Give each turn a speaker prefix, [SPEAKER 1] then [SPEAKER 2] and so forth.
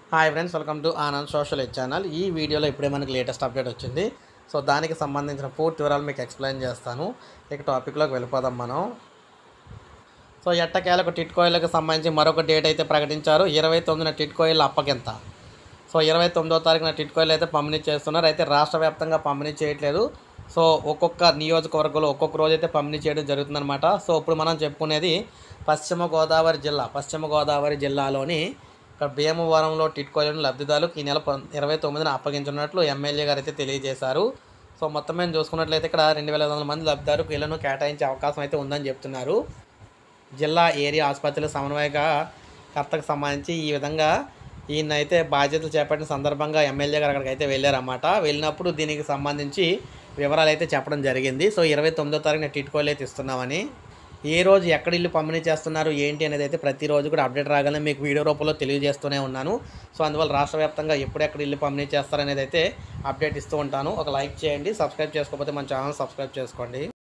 [SPEAKER 1] hi friends welcome to Anand social ed channel ఈ వీడియోలో ఇప్పుడే మనకి లేటెస్ట్ అప్డేట్ వచ్చింది సో దానికి సంబంధించిన పూర్తి వివరాలు మీకు ఎక్స్ప్లెయిన్ చేస్తాను ఇక టాపిక్లోకి వెళ్ళిపోదాం మనం సో ఎట్టకేలకు టిట్కోయిలకు సంబంధించి మరొక డేట్ అయితే ప్రకటించారు ఇరవై తొమ్మిదిన టిట్కోయిల్ అప్పగింత సో ఇరవై తొమ్మిదో తారీఖున టిట్కోయిల్ అయితే పంపిణీ చేస్తున్నారు అయితే రాష్ట్ర వ్యాప్తంగా పంపిణీ చేయట్లేదు సో ఒక్కొక్క నియోజకవర్గంలో ఒక్కొక్క రోజు అయితే పంపిణీ చేయడం జరుగుతుందన్నమాట సో ఇప్పుడు మనం చెప్పుకునేది పశ్చిమ గోదావరి జిల్లా పశ్చిమ గోదావరి జిల్లాలోని ఇక్కడ భీమవరంలో టిట్కోయిలను లబ్ధిదారులకు ఈ నెల పం- ఇరవై తొమ్మిదిన అప్పగించనున్నట్లు ఎమ్మెల్యే గారు అయితే తెలియజేశారు సో మొత్తం మేము చూసుకున్నట్లయితే ఇక్కడ రెండు వేల ఐదు వందల మంది లబ్ధిదారులకు ఇళ్లను కేటాయించే అవకాశం అయితే ఉందని చెప్తున్నారు జిల్లా ఏరియా ఆసుపత్రుల సమన్వయక కర్తకు సంబంధించి ఈ విధంగా ఈయన అయితే బాధ్యతలు చేపట్టిన సందర్భంగా ఎమ్మెల్యే గారు అక్కడికి అయితే వెళ్ళారన్నమాట వెళ్ళినప్పుడు దీనికి సంబంధించి వివరాలు అయితే చెప్పడం జరిగింది సో ఇరవై తొమ్మిదో తారీఖున టిట్కోలు అయితే ఇస్తున్నామని ఏ రోజు ఎక్కడ ఇల్లు పంపిణీ చేస్తున్నారు ఏంటి అనేది అయితే ప్రతిరోజు కూడా అప్డేట్ రాగానే మీకు వీడియో రూపంలో తెలియజేస్తూనే ఉన్నాను సో అందువల్ల రాష్ట్ర వ్యాప్తంగా ఎప్పుడెక్కడ ఇల్లు పంపిణీ చేస్తారనేది అయితే అప్డేట్ ఇస్తూ ఉంటాను ఒక లైక్ చేయండి సబ్స్క్రైబ్ చేసుకోకపోతే మన ఛానల్ సబ్స్క్రైబ్ చేసుకోండి